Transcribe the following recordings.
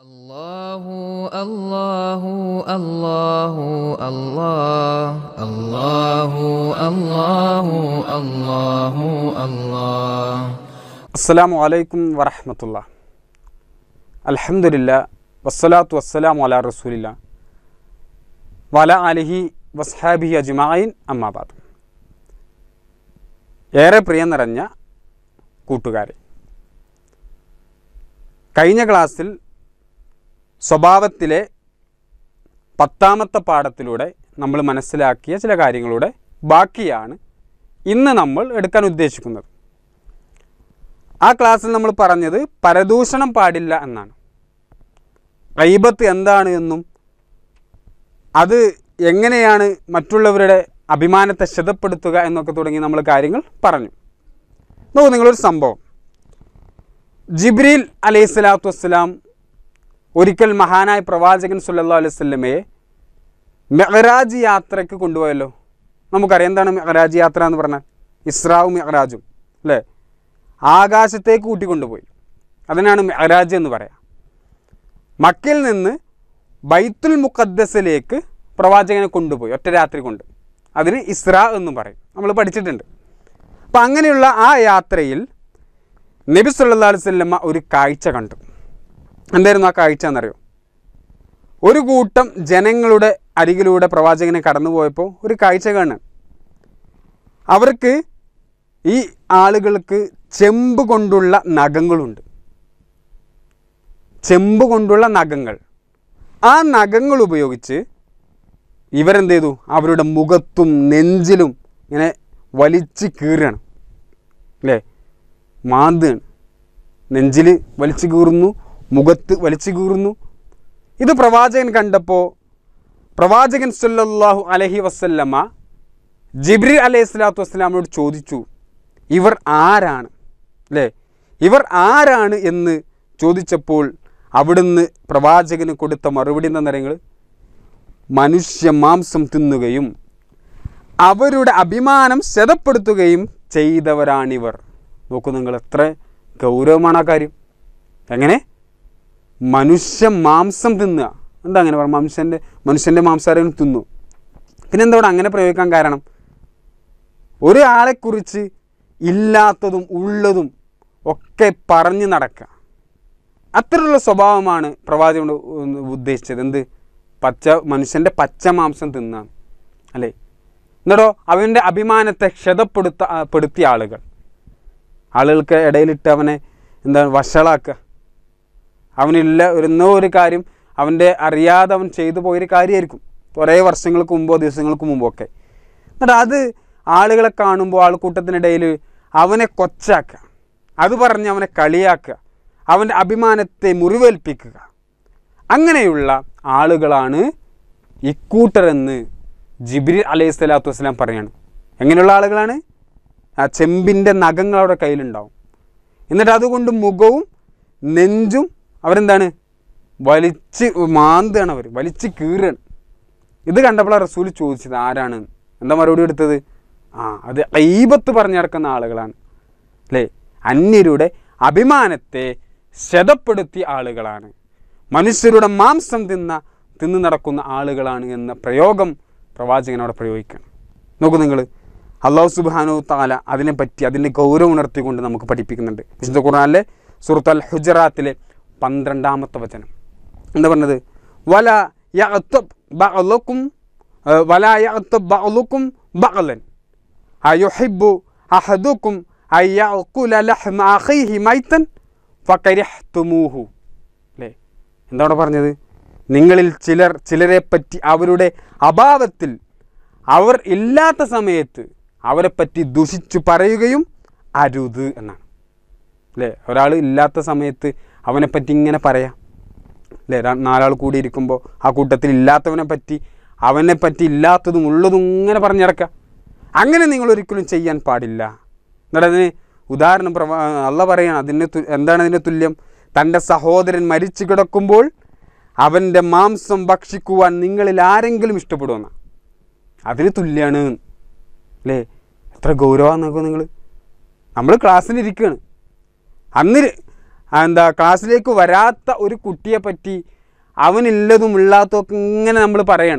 الله الله الله الله الله الله الله الله അസ്സലാമു അലൈക്കും വറഹമത്തുള്ള അൽഹംദുലില്ല വസ്സലാത്തു വസ്സലാമു അലാ റസൂലില്ല വല അലിഹി വസ്ഹാബി അജ്മായിൻ അമ്മാബാദ് ഏറെ പ്രിയം നിറഞ്ഞ കൂട്ടുകാരെ കഴിഞ്ഞ ക്ലാസ്സിൽ സ്വഭാവത്തിലെ പത്താമത്തെ പാഠത്തിലൂടെ നമ്മൾ മനസ്സിലാക്കിയ ചില കാര്യങ്ങളുടെ ബാക്കിയാണ് ഇന്ന് നമ്മൾ എടുക്കാൻ ഉദ്ദേശിക്കുന്നത് ആ ക്ലാസ്സിൽ നമ്മൾ പറഞ്ഞത് പരദൂഷണം പാടില്ല എന്നാണ് ഗൈബത്ത് എന്താണ് എന്നും അത് എങ്ങനെയാണ് മറ്റുള്ളവരുടെ അഭിമാനത്തെ ക്ഷതപ്പെടുത്തുക എന്നൊക്കെ തുടങ്ങി നമ്മൾ കാര്യങ്ങൾ പറഞ്ഞു നോക്കൂ നിങ്ങളൊരു സംഭവം ജിബ്രീൽ അലൈഹി സ്വലാത്തു വസ്സലാം ഒരിക്കൽ മഹാനായ പ്രവാചകൻ സല്ലല്ലാഹു അലൈഹി വസല്ലമയെ മെഹറാജ് യാത്രയ്ക്ക് കൊണ്ടുപോയല്ലോ നമുക്കറിയാം എന്താണ് മെഹറാജ് യാത്ര എന്ന് പറഞ്ഞാൽ ഇസ്രാവും മെഹറാജും അല്ലേ ആകാശത്തേക്ക് കൂട്ടിക്കൊണ്ടുപോയി അതിനാണ് മെഹറാജ് എന്ന് പറയാം മക്കയിൽ നിന്ന് ബൈത്തുൽ മുഖദ്ദസിലേക്ക് പ്രവാചകനെ കൊണ്ടുപോയി ഒറ്റ രാത്രി കൊണ്ട് അതിന് ഇസ്ര എന്നും പറയും നമ്മൾ പഠിച്ചിട്ടുണ്ട് അപ്പം അങ്ങനെയുള്ള ആ യാത്രയിൽ നബി സല്ലല്ലാഹു അലൈഹി വസല്ലമ ഒരു കാഴ്ച കണ്ടു എന്തായിരുന്നു ആ കാഴ്ച എന്നറിയോ ഒരു കൂട്ടം ജനങ്ങളുടെ അരികിലൂടെ പ്രവാചകനെ കടന്നുപോയപ്പോൾ ഒരു കാഴ്ച കാണാൻ അവർക്ക് ഈ ആളുകൾക്ക് ചെമ്പ് കൊണ്ടുള്ള നഖങ്ങളുണ്ട് ചെമ്പ് കൊണ്ടുള്ള നഖങ്ങൾ ആ നഖങ്ങൾ ഉപയോഗിച്ച് ഇവരെന്ത് ചെയ്തു അവരുടെ മുഖത്തും നെഞ്ചിലും ഇങ്ങനെ വലിച്ച് കീറുകയാണ് അല്ലേ മാന്താണ് നെഞ്ചിൽ വലിച്ചു കീറുന്നു മുഖത്ത് വലിച്ചു കീറുന്നു ഇത് പ്രവാചകൻ കണ്ടപ്പോൾ പ്രവാചകൻ സല്ലല്ലാഹു അലൈഹി വസല്ലമ ജിബ്രി അലൈഹി സ്വലാത്തു വസ്സലാമിനോട് ചോദിച്ചു ഇവർ ആരാണ് അല്ലേ ഇവർ ആരാണ് എന്ന് ചോദിച്ചപ്പോൾ അവിടുന്ന് പ്രവാചകന് കൊടുത്ത മറുപടി എന്താ നിങ്ങൾ മനുഷ്യ മാംസം തിന്നുകയും അവരുടെ അഭിമാനം ശതപ്പെടുത്തുകയും ചെയ്തവരാണിവർ നോക്കൂ നിങ്ങൾ എത്ര ഗൗരവമാണ് ആ കാര്യം എങ്ങനെ മനുഷ്യ മാംസം തിന്നുക എന്താ അങ്ങനെ പറയാം മനുഷ്യൻ്റെ മനുഷ്യൻ്റെ മാംസാരം തിന്നു പിന്നെ എന്താ ഇവിടെ അങ്ങനെ പ്രയോഗിക്കാൻ കാരണം ഒരാളെക്കുറിച്ച് ഇല്ലാത്തതും ഉള്ളതും ഒക്കെ പറഞ്ഞു നടക്കുക അത്തരമുള്ള സ്വഭാവമാണ് പ്രവാചകൻ കൊണ്ട് ഉദ്ദേശിച്ചത് എന്ത് പച്ച മനുഷ്യൻ്റെ പച്ച മാംസം തിന്നാണ് അല്ലേ എന്നിട്ടോ അവൻ്റെ അഭിമാനത്തെ ക്ഷതപ്പെടുത്ത പെടുത്തിയ ആളുകൾ ആളുകൾക്ക് ഇടയിലിട്ട് അവനെ എന്താണ് വഷളാക്കുക അവനില്ല ഒരുന്നോ ഒരു കാര്യം അവൻ്റെ അറിയാതെ അവൻ ചെയ്തു പോയൊരു കാര്യമായിരിക്കും കുറേ വർഷങ്ങൾക്ക് മുമ്പോ ദിവസങ്ങൾക്ക് മുമ്പോ ഒക്കെ എന്നിട്ട് അത് ആളുകളെ കാണുമ്പോൾ ആൾക്കൂട്ടത്തിനിടയിൽ അവനെ കൊച്ചാക്കുക അത് പറഞ്ഞ് അവനെ കളിയാക്കുക അവൻ്റെ അഭിമാനത്തെ മുറിവേൽപ്പിക്കുക അങ്ങനെയുള്ള ആളുകളാണ് ഇക്കൂട്ടരെന്ന് ജിബ്രി അലൈഹി സ്വലാത്തു വസ്സലാം പറയാണ് എങ്ങനെയുള്ള ആളുകളാണ് ആ ചെമ്പിൻ്റെ നഖങ്ങൾ അവരുടെ കയ്യിലുണ്ടാവും എന്നിട്ട് അതുകൊണ്ട് മുഖവും നെഞ്ചും അവരെന്താണ് വലിച്ച് മാന്താണ് അവർ വലിച്ച് കീറുകയാണ് ഇത് കണ്ടപ്പോൾ റസൂൽ ചോദിച്ചത് ആരാണ് എന്താ മറുപടി എടുത്തത് ആ അത് ഐബത്ത് പറഞ്ഞു നടക്കുന്ന ആളുകളാണ് അല്ലേ അന്യരുടെ അഭിമാനത്തെ ശതപ്പെടുത്തിയ ആളുകളാണ് മനുഷ്യരുടെ മാംസം തിന്ന തിന്നു നടക്കുന്ന ആളുകളാണ് എന്ന പ്രയോഗം പ്രവാചകൻ അവിടെ പ്രയോഗിക്കണം നോക്കൂ നിങ്ങൾ അള്ളാഹു സുബാനു താല അതിനെപ്പറ്റി അതിൻ്റെ ഗൗരവം ഉണർത്തിക്കൊണ്ട് നമുക്ക് പഠിപ്പിക്കുന്നുണ്ട് വിശുദ്ധ ഖുർആനിലെ സുഹൃത്ത് അൽ ഹുജറാത്തിലെ പന്ത്രണ്ടാമത്തെ വചനം എന്താ പറഞ്ഞത് വല യഅ്തബ് ബഅലുക്കും വല യഅ്തബ് ബഅലുക്കും ബഅലൻ അയുഹിബ്ബു അഹദുക്കും അയ്യഅകുല ലഹ്മ അഖീഹി മൈതൻ ഫകരിഹ്തുമൂഹു അല്ലേ എന്താണ് പറഞ്ഞത് നിങ്ങളിൽ ചിലർ ചിലരെ പറ്റി അവരുടെ അഭാവത്തിൽ അവർ ഇല്ലാത്ത സമയത്ത് അവരെപ്പറ്റി ദുഷിച്ചു പറയുകയും അരുത് എന്നാണ് അല്ലേ ഒരാൾ ഇല്ലാത്ത സമയത്ത് അവനെപ്പറ്റി ഇങ്ങനെ പറയാം അല്ലേ ര- നാലാൾ കൂടി ഇരിക്കുമ്പോൾ ആ കൂട്ടത്തിൽ ഇല്ലാത്തവനെ പറ്റി അവനെ പറ്റി ഇല്ലാത്തതും ഉള്ളതും ഇങ്ങനെ പറഞ്ഞിറക്കുക അങ്ങനെ നിങ്ങൾ ഒരിക്കലും ചെയ്യാൻ പാടില്ല എന്നിട്ട് അതിന് ഉദാഹരണം പ്രവാ അല്ല പറയണം അതിന് തു- എന്താണ് അതിന് തുല്യം തൻ്റെ സഹോദരൻ മരിച്ചു കിടക്കുമ്പോൾ അവൻ്റെ മാംസം ഭക്ഷിക്കുവാൻ നിങ്ങളിൽ ആരെങ്കിലും ഇഷ്ടപ്പെടുമെന്ന അതിന് തുല്യാണ് അല്ലേ എത്ര ഗൗരവം നോക്കുക നിങ്ങൾ നമ്മൾ ക്ലാസ്സിലിരിക്കുകയാണ് അന്ന് ആ, എന്താ ക്ലാസ്സിലേക്ക് വരാത്ത ഒരു കുട്ടിയെ പറ്റി അവനില്ലതും ഇല്ലാത്തതൊക്കെ ഇങ്ങനെ നമ്മൾ പറയാണ്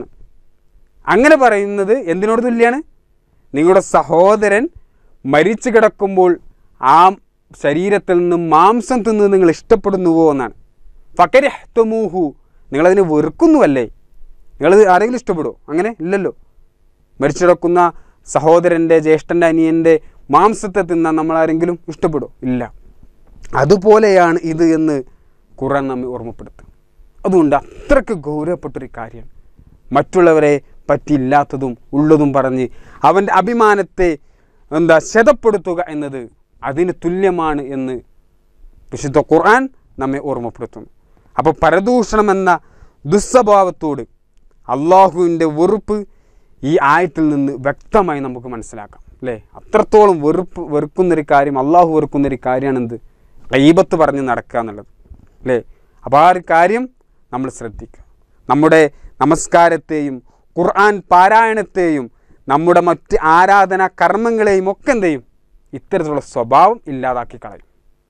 അങ്ങനെ പറയുന്നത് എന്തിനോട് തുല്യാണ് നിങ്ങളുടെ സഹോദരൻ മരിച്ചു കിടക്കുമ്പോൾ ആ ശരീരത്തിൽ നിന്ന് മാംസം തിന്ന് നിങ്ങൾ ഇഷ്ടപ്പെടുന്നുവോ എന്നാണ് ഫക്കരിഹ്തമൂഹു നിങ്ങളതിനെ വെറുക്കുന്നുവല്ലേ നിങ്ങളത് ആരെങ്കിലും ഇഷ്ടപ്പെടുമോ അങ്ങനെ ഇല്ലല്ലോ മരിച്ചു കിടക്കുന്ന സഹോദരൻ്റെ ജ്യേഷ്ഠൻ്റെ അനിയൻ്റെ മാംസത്തെ തിന്നാൻ നമ്മൾ ആരെങ്കിലും ഇഷ്ടപ്പെടുമോ ഇല്ല അതുപോലെയാണ് ഇത് എന്ന് ഖുറാൻ നമ്മെ ഓർമ്മപ്പെടുത്തും അതുകൊണ്ട് അത്രയ്ക്ക് ഗൗരവപ്പെട്ടൊരു കാര്യമാണ് മറ്റുള്ളവരെ പറ്റിയില്ലാത്തതും ഉള്ളതും പറഞ്ഞ് അവൻ്റെ അഭിമാനത്തെ എന്താ ശതപ്പെടുത്തുക എന്നത് അതിന് തുല്യമാണ് എന്ന് വിശുദ്ധ ഖുർആൻ നമ്മെ ഓർമ്മപ്പെടുത്തുന്നു അപ്പോൾ പരദൂഷണം എന്ന ദുസ്വഭാവത്തോട് അള്ളാഹുവിൻ്റെ വെറുപ്പ് ഈ ആയത്തിൽ നിന്ന് വ്യക്തമായി നമുക്ക് മനസ്സിലാക്കാം അല്ലേ അത്രത്തോളം വെറുപ്പ് വെറുക്കുന്നൊരു കാര്യം അള്ളാഹു വെറുക്കുന്നൊരു കാര്യമാണെന്ത് ഗൈബത്ത് പറഞ്ഞ് നടക്കുക എന്നുള്ളത് അല്ലേ അപ്പോൾ ആ ഒരു കാര്യം നമ്മൾ ശ്രദ്ധിക്കുക നമ്മുടെ നമസ്കാരത്തെയും ഖുർആൻ പാരായണത്തെയും നമ്മുടെ മറ്റ് ആരാധനാ കർമ്മങ്ങളെയും ഒക്കെ എന്ത് ചെയ്യും ഇത്തരത്തിലുള്ള സ്വഭാവം ഇല്ലാതാക്കി കളയും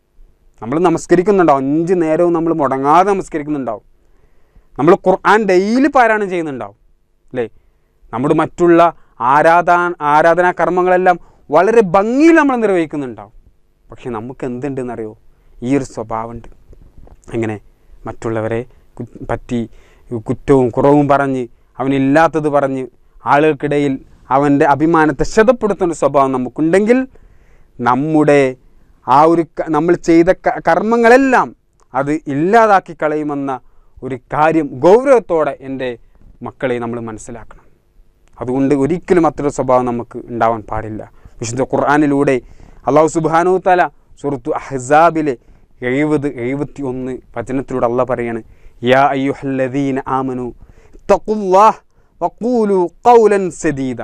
നമ്മൾ നമസ്കരിക്കുന്നുണ്ടാവും അഞ്ച് നേരവും നമ്മൾ മുടങ്ങാതെ നമസ്കരിക്കുന്നുണ്ടാവും നമ്മൾ ഖുർആൻ ഡെയിലി പാരായണം ചെയ്യുന്നുണ്ടാവും അല്ലേ നമ്മുടെ മറ്റുള്ള ആരാധാ ആരാധനാ കർമ്മങ്ങളെല്ലാം വളരെ ഭംഗിയിൽ നമ്മൾ നിർവഹിക്കുന്നുണ്ടാവും പക്ഷെ നമുക്ക് എന്തുണ്ടെന്നറിയോ ഈ ഒരു സ്വഭാവമുണ്ട് എങ്ങനെ മറ്റുള്ളവരെ കു- പറ്റി കുറ്റവും കുറവും പറഞ്ഞ് അവനില്ലാത്തത് പറഞ്ഞ് ആളുകൾക്കിടയിൽ അവൻ്റെ അഭിമാനത്തെ ശതപ്പെടുത്തുന്ന ഒരു സ്വഭാവം നമുക്കുണ്ടെങ്കിൽ നമ്മുടെ ആ ഒരു ക- നമ്മൾ ചെയ്ത ക- കർമ്മങ്ങളെല്ലാം അത് ഇല്ലാതാക്കി കളയുമെന്ന ഒരു കാര്യം ഗൗരവത്തോടെ എൻ്റെ മക്കളെ നമ്മൾ മനസ്സിലാക്കണം അതുകൊണ്ട് ഒരിക്കലും അത്തരം സ്വഭാവം നമുക്ക് ഉണ്ടാവാൻ പാടില്ല വിശുദ്ധ ഖുർആാനിലൂടെ അള്ളാഹു സുബാനു തല സുഹൃത്തു അഹ്സാബിലെ എഴുപത് എഴുപത്തി ഒന്ന് വചനത്തിലൂടെ അള്ള പറയാണ് യാ അയ്യുഹല്ലദീന ആമനു തഖുല്ലാഹ് വഖൂലു ഖൗലൻ സദീദ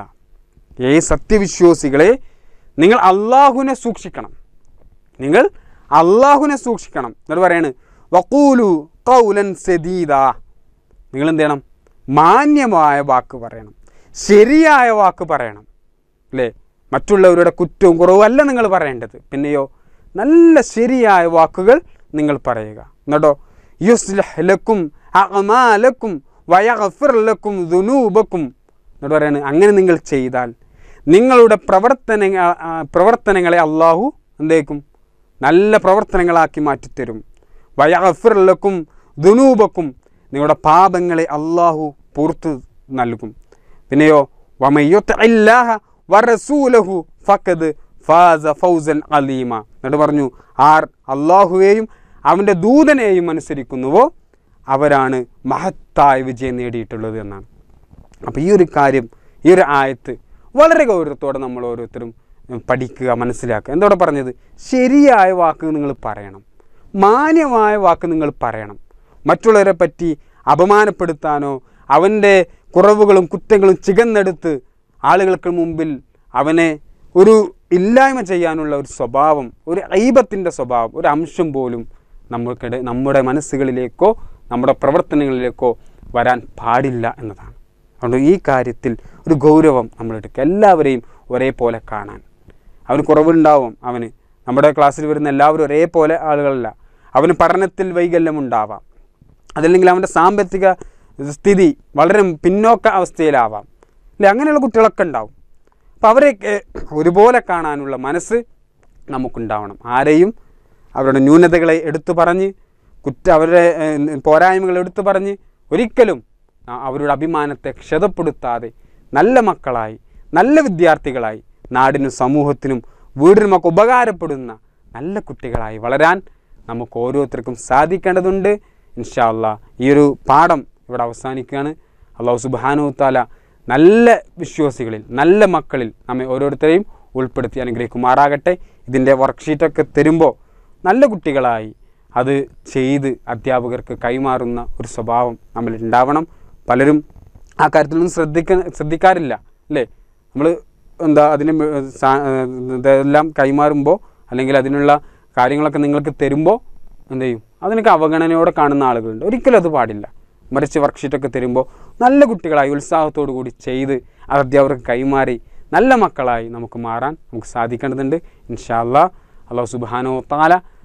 ഏ സത്യവിശ്വാസികളെ നിങ്ങൾ അള്ളാഹുവിനെ സൂക്ഷിക്കണം നിങ്ങൾ അള്ളാഹുവിനെ സൂക്ഷിക്കണം എന്നിട്ട് പറയാണ് വഖൂലു ഖൗലൻ സദീദ നിങ്ങൾ എന്ത് ചെയ്യണം മാന്യമായ വാക്ക് പറയണം ശരിയായ വാക്ക് പറയണം അല്ലേ മറ്റുള്ളവരുടെ കുറ്റവും കുറവും അല്ല നിങ്ങൾ പറയേണ്ടത് പിന്നെയോ നല്ല ശരിയായ വാക്കുകൾ നിങ്ങൾ പറയുക എന്നിട്ടോ യുസ്ലഹ് ലക്കും അഅമാലക്കും വയഗ്ഫിർ ലക്കും ദുനൂബക്കും എന്നിട്ട് പറയാണ് അങ്ങനെ നിങ്ങൾ ചെയ്താൽ നിങ്ങളുടെ പ്രവർത്തന ആ, പ്രവർത്തനങ്ങളെ അള്ളാഹു എന്തേക്കും നല്ല പ്രവർത്തനങ്ങളാക്കി മാറ്റിത്തരും വയഗ്ഫിർ ലക്കും ദുനൂബക്കും നിങ്ങളുടെ പാപങ്ങളെ അള്ളാഹു പുറത്തു നൽകും പിന്നെയോ വമയ്യൊത്തല്ലാഹ വറസൂലഹു ഫക്കത് ഫാസ ഫൗസൻ അലീമ എന്നിട്ട് പറഞ്ഞു ആർ അള്ളാഹുവേയും അവൻ്റെ ദൂതനെയും അനുസരിക്കുന്നുവോ അവരാണ് മഹത്തായ വിജയം നേടിയിട്ടുള്ളത് എന്നാണ് അപ്പോൾ ഈ ഒരു കാര്യം ഈ ഒരു ആയത്ത് വളരെ ഗൗരവത്തോടെ നമ്മൾ ഓരോരുത്തരും ഉം, പഠിക്കുക മനസ്സിലാക്കുക എന്തോടെ പറഞ്ഞത് ശരിയായ വാക്ക് നിങ്ങൾ പറയണം മാന്യമായ വാക്ക് നിങ്ങൾ പറയണം മറ്റുള്ളവരെ പറ്റി അപമാനപ്പെടുത്താനോ അവൻ്റെ കുറവുകളും കുറ്റങ്ങളും ചികന്നെടുത്ത് ആളുകൾക്ക് മുമ്പിൽ അവനെ ഒരു ഇല്ലായ്മ ചെയ്യാനുള്ള ഒരു സ്വഭാവം ഒരു ഐബത്തിൻ്റെ സ്വഭാവം ഒരു അംശം പോലും നമ്മൾക്കിടെ നമ്മുടെ മനസ്സുകളിലേക്കോ നമ്മുടെ പ്രവർത്തനങ്ങളിലേക്കോ വരാൻ പാടില്ല എന്നതാണ് അതുകൊണ്ട് ഈ കാര്യത്തിൽ ഒരു ഗൗരവം നമ്മളെടുക്കുക എല്ലാവരെയും ഒരേപോലെ കാണാൻ അവന് കുറവുണ്ടാവും അവന് നമ്മുടെ ക്ലാസ്സിൽ വരുന്ന എല്ലാവരും ഒരേപോലെ ആളുകളല്ല അവന് പഠനത്തിൽ വൈകല്യം ഉണ്ടാവാം അതല്ലെങ്കിൽ അവൻ്റെ സാമ്പത്തിക സ്ഥിതി വളരെ പിന്നോക്ക അവസ്ഥയിലാവാം അല്ലെ അങ്ങനെയുള്ള കുട്ടികളൊക്കെ ഉണ്ടാവും അപ്പോൾ അവരെയൊക്കെ ഒരുപോലെ കാണാനുള്ള മനസ്സ് നമുക്കുണ്ടാവണം ആരെയും അവരുടെ ന്യൂനതകളെ എടുത്തു പറഞ്ഞ് കുറ്റ അവരുടെ ഏഹ്, പോരായ്മകൾ എടുത്തു പറഞ്ഞ് ഒരിക്കലും ആ, അവരുടെ അഭിമാനത്തെ ക്ഷതപ്പെടുത്താതെ നല്ല മക്കളായി നല്ല വിദ്യാർത്ഥികളായി നാടിനും സമൂഹത്തിനും വീടിനുമൊക്കെ ഉപകാരപ്പെടുന്ന നല്ല കുട്ടികളായി വളരാൻ നമുക്ക് ഓരോരുത്തർക്കും സാധിക്കേണ്ടതുണ്ട് ഇൻഷാ അല്ലാ ഈ ഒരു പാഠം ഇവിടെ അവസാനിക്കുകയാണ് അള്ളാഹു സുബാനു താല നല്ല വിശ്വാസികളിൽ നല്ല മക്കളിൽ നമ്മെ ഓരോരുത്തരെയും ഉൾപ്പെടുത്തി അനുഗ്രഹിക്കുമാറാകട്ടെ ഇതിൻ്റെ വർക്ക്ഷീറ്റൊക്കെ തരുമ്പോൾ നല്ല കുട്ടികളായി അത് ചെയ്ത് അധ്യാപകർക്ക് കൈമാറുന്ന ഒരു സ്വഭാവം നമ്മളിൽ ഉണ്ടാവണം പലരും ആ കാര്യത്തിലൊന്നും ശ്രദ്ധിക്ക ശ്രദ്ധിക്കാറില്ല അല്ലേ നമ്മൾ എന്താ അതിന് മ- സാ- ഇതെല്ലാം കൈമാറുമ്പോൾ അല്ലെങ്കിൽ അതിനുള്ള കാര്യങ്ങളൊക്കെ നിങ്ങൾക്ക് തരുമ്പോൾ എന്ത് ചെയ്യും അതിനൊക്കെ അവഗണനയോടെ കാണുന്ന ആളുകളുണ്ട് ഒരിക്കലും അത് പാടില്ല മറിച്ച് വർക്ക്ഷീറ്റൊക്കെ തരുമ്പോൾ നല്ല കുട്ടികളായി ഉത്സാഹത്തോടു കൂടി ചെയ്ത് അത് അധ്യാപകർക്ക് കൈമാറി നല്ല മക്കളായി നമുക്ക് മാറാൻ നമുക്ക് സാധിക്കേണ്ടതുണ്ട് ഇൻഷാ അല്ലാ അള്ളാഹു സുബാനോ താല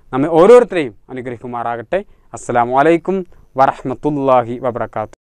നമ്മെ ഓരോരുത്തരെയും അനുഗ്രഹിക്കുമാറാകട്ടെ അസ്സലാമു അലൈക്കും വറഹ്മത്തുള്ളാഹി വബർക്കാത്തു